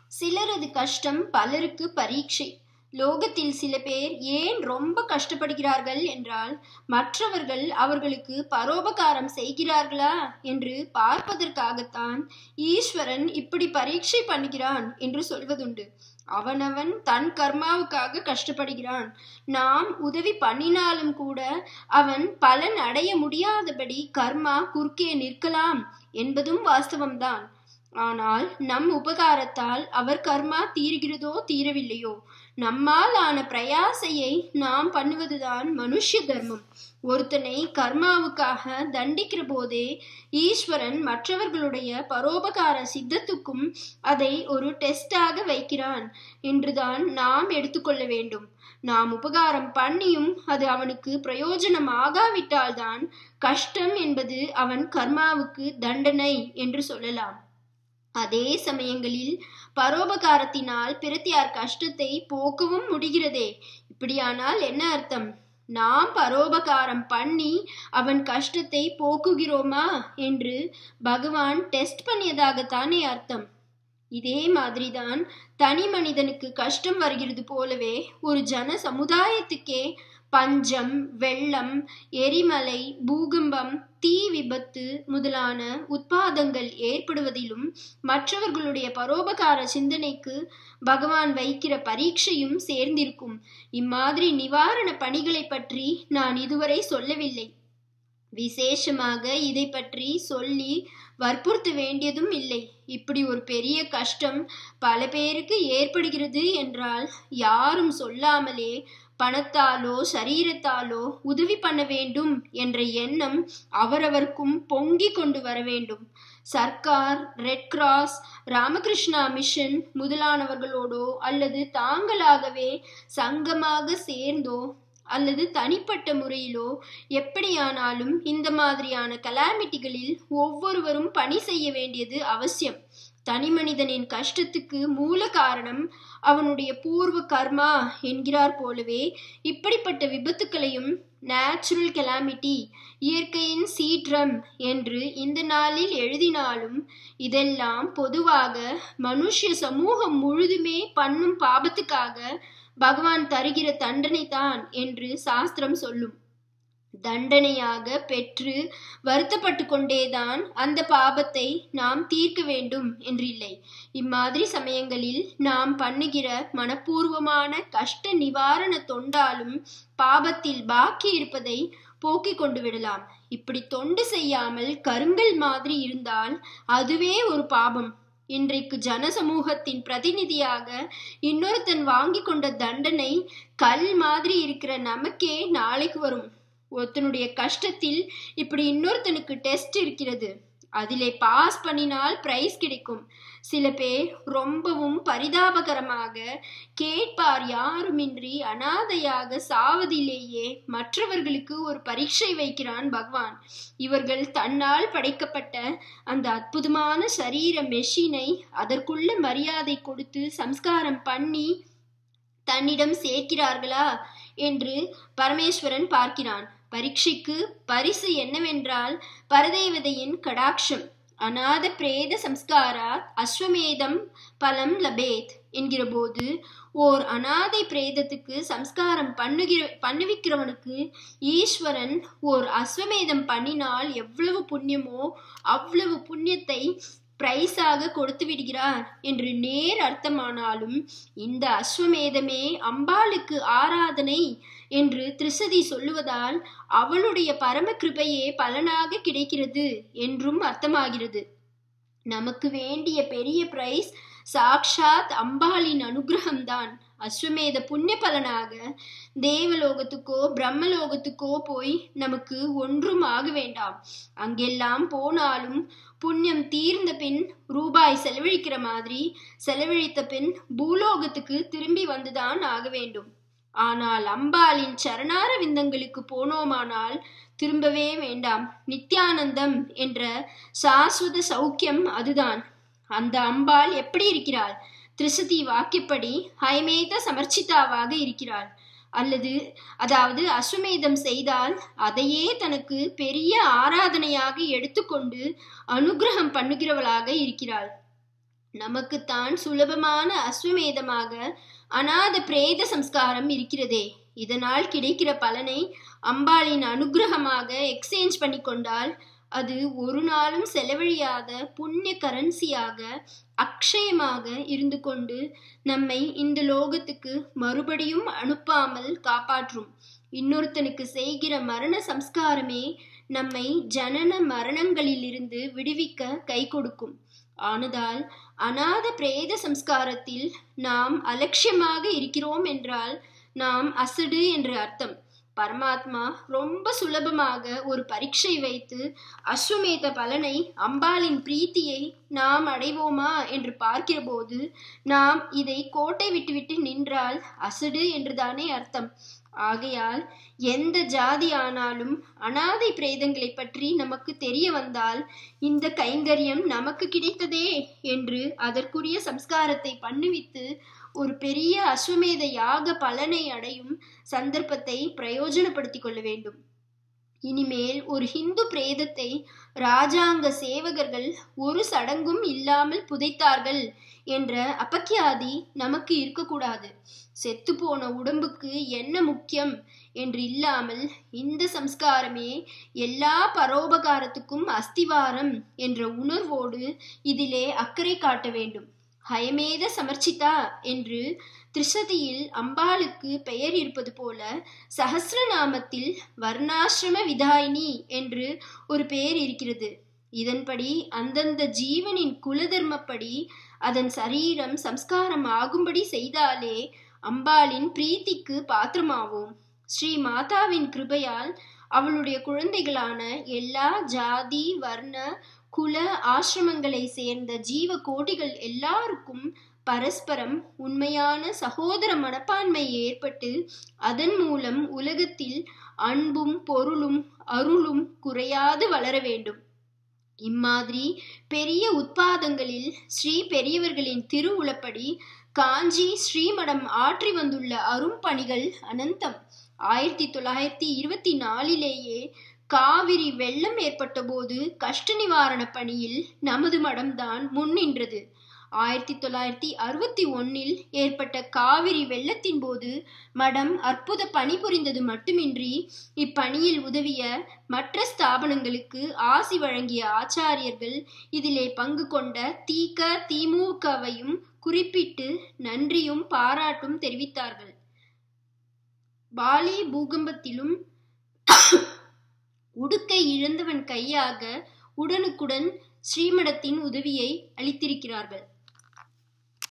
சிலரது கஷ்டம் பலருக்கு பரீட்சை லோகத்தில் சில பேர் ஏன் ரொம்ப கஷ்டப்படுகிறார்கள் என்றால் மற்றவர்கள் அவர்களுக்கு பரோபகாரம் செய்கிறார்களா என்று பார்ப்பதற்காகத்தான் ஈஸ்வரன் இப்படி பரீட்சை பண்ணுகிறான் என்று சொல்வதுண்டு அவனவன் தன் கர்மாவுக்காக கஷ்டப்படுகிறான் நாம் உதவி பண்ணினாலும் கூட அவன் பலன் அடைய முடியாதபடி கர்மா குறுக்கே நிற்கலாம் என்பதும் வாஸ்தவம்தான் ஆனால் நம் உபகாரத்தால் அவர் கர்மா தீருகிறதோ தீரவில்லையோ நம்மால் ஆன பிரயாசையை நாம் பண்ணுவதுதான் மனுஷ்ய தர்மம் ஒருத்தனை கர்மாவுக்காக தண்டிக்கிற போதே ஈஸ்வரன் மற்றவர்களுடைய பரோபகார சித்தத்துக்கும் அதை ஒரு டெஸ்டாக வைக்கிறான் என்றுதான் நாம் எடுத்துக்கொள்ள வேண்டும் நாம் உபகாரம் பண்ணியும் அது அவனுக்கு பிரயோஜனம் ஆகாவிட்டால்தான் கஷ்டம் என்பது அவன் கர்மாவுக்கு தண்டனை என்று சொல்லலாம் அதே சமயங்களில் பரோபகாரத்தினால் பிரத்தியார் கஷ்டத்தை போக்கவும் முடிகிறதே இப்படியானால் என்ன அர்த்தம் நாம் பரோபகாரம் பண்ணி அவன் கஷ்டத்தை போக்குகிறோமா என்று பகவான் டெஸ்ட் பண்ணியதாகத்தானே அர்த்தம் இதே மாதிரிதான் தனி மனிதனுக்கு கஷ்டம் வருகிறது போலவே ஒரு ஜன சமுதாயத்துக்கே பஞ்சம் வெள்ளம் எரிமலை பூகம்பம் தீ விபத்து முதலான உட்பாதங்கள் ஏற்படுவதிலும் மற்றவர்களுடைய பரோபகார சிந்தனைக்கு பகவான் வைக்கிற பரீட்சையும் சேர்ந்திருக்கும் இம்மாதிரி நிவாரண பணிகளை பற்றி நான் இதுவரை சொல்லவில்லை விசேஷமாக இதை பற்றி சொல்லி வற்புறுத்த வேண்டியதும் இல்லை இப்படி ஒரு பெரிய கஷ்டம் பல பேருக்கு ஏற்படுகிறது என்றால் யாரும் சொல்லாமலே பணத்தாலோ சரீரத்தாலோ உதவி பண்ண வேண்டும் என்ற எண்ணம் அவரவர்க்கும் பொங்கி கொண்டு வர வேண்டும் சர்க்கார் ரெட் கிராஸ் ராமகிருஷ்ணா மிஷன் முதலானவர்களோடோ அல்லது தாங்களாகவே சங்கமாக சேர்ந்தோ அல்லது தனிப்பட்ட முறையிலோ எப்படியானாலும் இந்த மாதிரியான கலாமிட்டிகளில் ஒவ்வொருவரும் பணி செய்ய வேண்டியது அவசியம் தனி மனிதனின் கஷ்டத்துக்கு மூல காரணம் அவனுடைய பூர்வ கர்மா என்கிறார் போலவே இப்படிப்பட்ட விபத்துக்களையும் நேச்சுரல் கெலாமிட்டி இயற்கையின் சீற்றம் என்று இந்த நாளில் எழுதினாலும் இதெல்லாம் பொதுவாக மனுஷ சமூகம் முழுதுமே பண்ணும் பாபத்துக்காக பகவான் தருகிற தண்டனை தான் என்று சாஸ்திரம் சொல்லும் தண்டனையாக பெற்று வருத்தப்பட்டு கொண்டேதான் அந்த பாபத்தை நாம் தீர்க்க வேண்டும் என்றில்லை இம்மாதிரி சமயங்களில் நாம் பண்ணுகிற மனப்பூர்வமான கஷ்ட நிவாரண தொண்டாலும் பாபத்தில் பாக்கி இருப்பதை போக்கிக் கொண்டு விடலாம் இப்படி தொண்டு செய்யாமல் கருங்கல் மாதிரி இருந்தால் அதுவே ஒரு பாபம் இன்றைக்கு ஜனசமூகத்தின் பிரதிநிதியாக இன்னொருத்தன் வாங்கி கொண்ட தண்டனை கல் மாதிரி இருக்கிற நமக்கே நாளைக்கு வரும் ஒருத்தனுடைய கஷ்டத்தில் இப்படி இன்னொருத்தனுக்கு டெஸ்ட் இருக்கிறது அதிலே பாஸ் பண்ணினால் பிரைஸ் கிடைக்கும் சில பேர் ரொம்பவும் பரிதாபகரமாக கேட்பார் யாருமின்றி அனாதையாக சாவதிலேயே மற்றவர்களுக்கு ஒரு பரீட்சை வைக்கிறான் பகவான் இவர்கள் தன்னால் படைக்கப்பட்ட அந்த அற்புதமான சரீர மெஷினை அதற்குள்ள மரியாதை கொடுத்து சம்ஸ்காரம் பண்ணி தன்னிடம் சேர்க்கிறார்களா என்று பரமேஸ்வரன் பார்க்கிறான் பரீட்சைக்கு பரிசு என்னவென்றால் பரதேவதையின் கடாட்சம் அநாத பிரேத சம்ஸ்காராத் அஸ்வமேதம் பலம் லபேத் என்கிற போது ஓர் அனாதை பிரேதத்துக்கு சம்ஸ்காரம் பண்ணுகிற பண்ணுவிக்கிறவனுக்கு ஈஸ்வரன் ஓர் அஸ்வமேதம் பண்ணினால் எவ்வளவு புண்ணியமோ அவ்வளவு புண்ணியத்தை பிரைஸாக கொடுத்து விடுகிறார் என்று நேர் அர்த்தமானாலும் இந்த அஸ்வமேதமே அம்பாளுக்கு ஆராதனை என்று திரிசதி சொல்லுவதால் அவளுடைய பரம கிருபையே பலனாக கிடைக்கிறது என்றும் அர்த்தமாகிறது நமக்கு வேண்டிய பெரிய பிரைஸ் சாக்ஷாத் அம்பாளின் அனுகிரகம்தான் அஸ்வமேத புண்ணிய பலனாக தேவலோகத்துக்கோ பிரம்மலோகத்துக்கோ போய் நமக்கு ஒன்றும் ஆக வேண்டாம் அங்கெல்லாம் போனாலும் புண்ணியம் தீர்ந்த பின் ரூபாய் செலவழிக்கிற மாதிரி செலவழித்த பின் பூலோகத்துக்கு திரும்பி வந்துதான் ஆக வேண்டும் ஆனால் அம்பாளின் சரணார விந்தங்களுக்கு போனோமானால் திரும்பவே வேண்டாம் நித்யானந்தம் என்ற சாஸ்வத சௌக்கியம் அதுதான் அந்த அம்பாள் எப்படி இருக்கிறாள் திரிசதி வாக்கியப்படி ஹயமேத சமர்ச்சிதாவாக இருக்கிறாள் அல்லது அதாவது அஸ்வமேதம் செய்தால் அதையே தனக்கு பெரிய ஆராதனையாக எடுத்துக்கொண்டு அனுகிரகம் பண்ணுகிறவளாக இருக்கிறாள் நமக்குத்தான் சுலபமான அஸ்வமேதமாக அநாத பிரேத சம்ஸ்காரம் இருக்கிறதே இதனால் கிடைக்கிற பலனை அம்பாளின் அனுகிரகமாக எக்ஸ்சேஞ்ச் பண்ணி கொண்டால் அது ஒரு நாளும் செலவழியாத புண்ணிய கரன்சியாக அக்ஷயமாக இருந்து கொண்டு நம்மை இந்த லோகத்துக்கு மறுபடியும் அனுப்பாமல் காப்பாற்றும் இன்னொருத்தனுக்கு செய்கிற மரண சம்ஸ்காரமே நம்மை ஜனன மரணங்களிலிருந்து விடுவிக்க கை கொடுக்கும் ஆனதால் அநாத பிரேத சம்ஸ்காரத்தில் நாம் அலட்சியமாக இருக்கிறோம் என்றால் நாம் அசடு என்று அர்த்தம் பரமாத்மா ரொம்ப சுலபமாக ஒரு பரீட்சை வைத்து அஸ்வமேத பலனை அம்பாளின் பிரீத்தியை நாம் அடைவோமா என்று பார்க்கிறபோது நாம் இதை கோட்டை விட்டுவிட்டு நின்றால் அசடு என்றுதானே அர்த்தம் ஆகையால் எந்த ஜாதி ஆனாலும் அனாதை பிரேதங்களை பற்றி நமக்கு தெரிய வந்தால் இந்த கைங்கரியம் நமக்கு கிடைத்ததே என்று அதற்குரிய சம்ஸ்காரத்தை பண்ணுவித்து ஒரு பெரிய அஸ்வமேத யாக பலனை அடையும் சந்தர்ப்பத்தை பிரயோஜனப்படுத்திக் கொள்ள வேண்டும் இனிமேல் ஒரு ஹிந்து பிரேதத்தை ராஜாங்க சேவகர்கள் ஒரு சடங்கும் இல்லாமல் புதைத்தார்கள் என்ற அபக்கியாதி நமக்கு இருக்கக்கூடாது செத்து போன உடம்புக்கு என்ன முக்கியம் என்று இல்லாமல் இந்த சம்ஸ்காரமே எல்லா பரோபகாரத்துக்கும் அஸ்திவாரம் என்ற உணர்வோடு இதிலே அக்கறை காட்ட வேண்டும் ஹயமேத சமர்ச்சிதா என்று திரிசதியில் அம்பாளுக்கு பெயர் இருப்பது போல சஹசிரநாமத்தில் வர்ணாசிரம விதாயினி என்று ஒரு பெயர் இருக்கிறது இதன்படி அந்தந்த ஜீவனின் குலதர்மப்படி அதன் சரீரம் சம்ஸ்காரம் ஆகும்படி செய்தாலே அம்பாளின் பிரீத்திக்கு பாத்திரமாவோம் ஸ்ரீ மாதாவின் கிருபையால் அவளுடைய குழந்தைகளான எல்லா ஜாதி வர்ண குல ஆசிரமங்களை சேர்ந்த ஜீவ கோடிகள் எல்லாருக்கும் பரஸ்பரம் உண்மையான சகோதர மனப்பான்மை ஏற்பட்டு அதன் மூலம் உலகத்தில் அன்பும் பொருளும் அருளும் குறையாது வளர வேண்டும் இம்மாதிரி பெரிய உட்பாதங்களில் ஸ்ரீ பெரியவர்களின் திருவுளப்படி காஞ்சி ஸ்ரீமடம் ஆற்றி வந்துள்ள அரும்பணிகள் அனந்தம் ஆயிரத்தி தொள்ளாயிரத்தி இருபத்தி நாலிலேயே காவிரி வெள்ளம் ஏற்பட்ட போது கஷ்ட நிவாரண பணியில் நமது மடம்தான் முன்னின்றது ஆயிரத்தி தொள்ளாயிரத்தி அறுபத்தி ஒன்னில் ஏற்பட்ட காவிரி வெள்ளத்தின் போது மடம் அற்புத பணி புரிந்தது மட்டுமின்றி இப்பணியில் உதவிய மற்ற ஸ்தாபனங்களுக்கு ஆசி வழங்கிய ஆச்சாரியர்கள் இதிலே பங்கு கொண்ட தீக திமுகவையும் குறிப்பிட்டு நன்றியும் பாராட்டும் தெரிவித்தார்கள் பாலி பூகம்பத்திலும் உடுக்கை இழந்தவன் கையாக உடனுக்குடன் ஸ்ரீமடத்தின் உதவியை அளித்திருக்கிறார்கள்